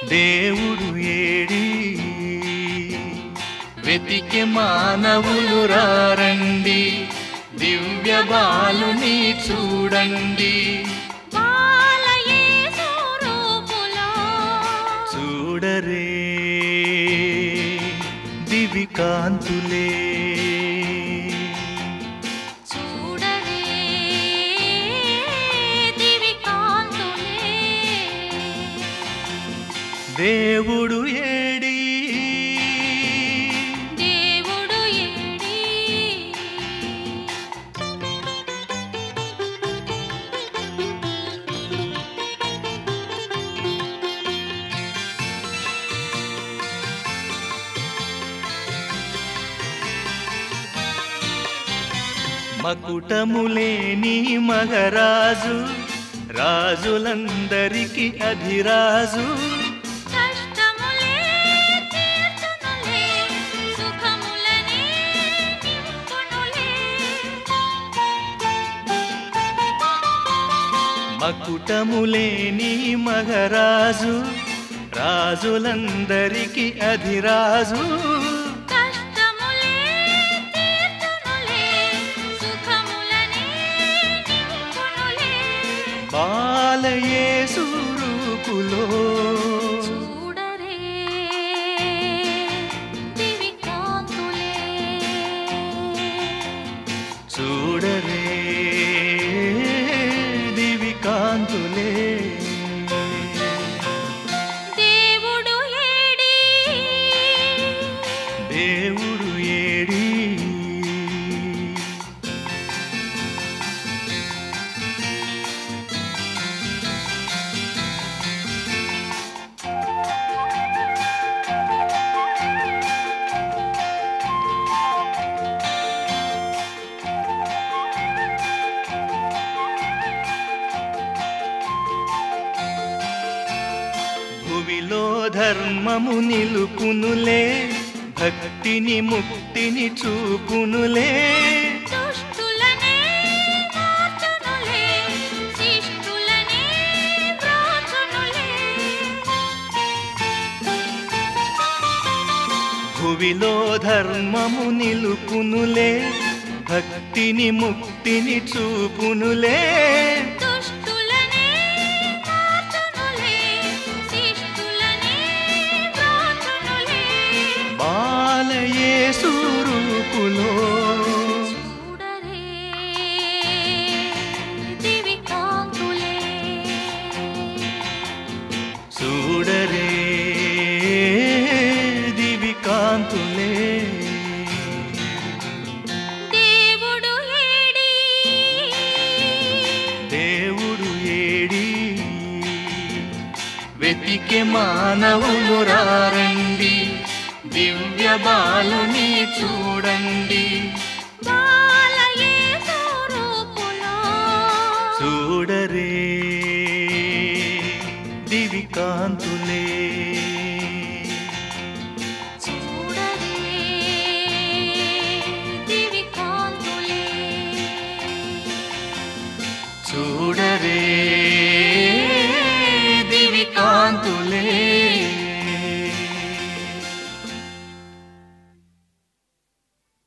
దేవుడు ఏడి వెతికి మానవులు రారండి దివ్య బాలుని చూడండి బాలయేసు రూపులో చూడరే దివి కాంతులే చూడరే దివి కాంతులే దేవుడు ఏడి దేవుడు ఏడి మకుటములేని మగరాజు రాజులందరికి అధిరాజు కష్టములే తీర్చునులే సుఖములనే నింపునులే మకుటములేని మగరాజు రాజులందరికి అధిరాజు కష్టములే తీర్చునులే సుఖములనే నింపునులే బాలయేసు రూపులో చూడరే దివి కాంతులే చూడరే దివి కాంతులే దేవుడు ఏడి దేవుడు ఏడి భువిలో ధర్మము నిలుపునులే భక్తిని ముక్తిని చూపునులే దుష్టులనే మార్చునులే శిష్టులనే బ్రాచునులే భువిలో ధర్మము నిలుపునులే భక్తిని ముక్తిని చూపునులే దుష్టులనే మార్చునులే శిష్టులనే బ్రాచునులే బాలయేసు రూపులో చూడరే దివి కాంతులే చూడరే దివి కాంతులే దేవుడు ఏడి దేవుడు ఏడి వెతికే మానవులు రారండి దివ్య బాలుని చూడండి బాలయేసు రూపులో చూడరే దివి కాంతులే చూడరే దివి కాంతులే చూడరే దివి కాంతులే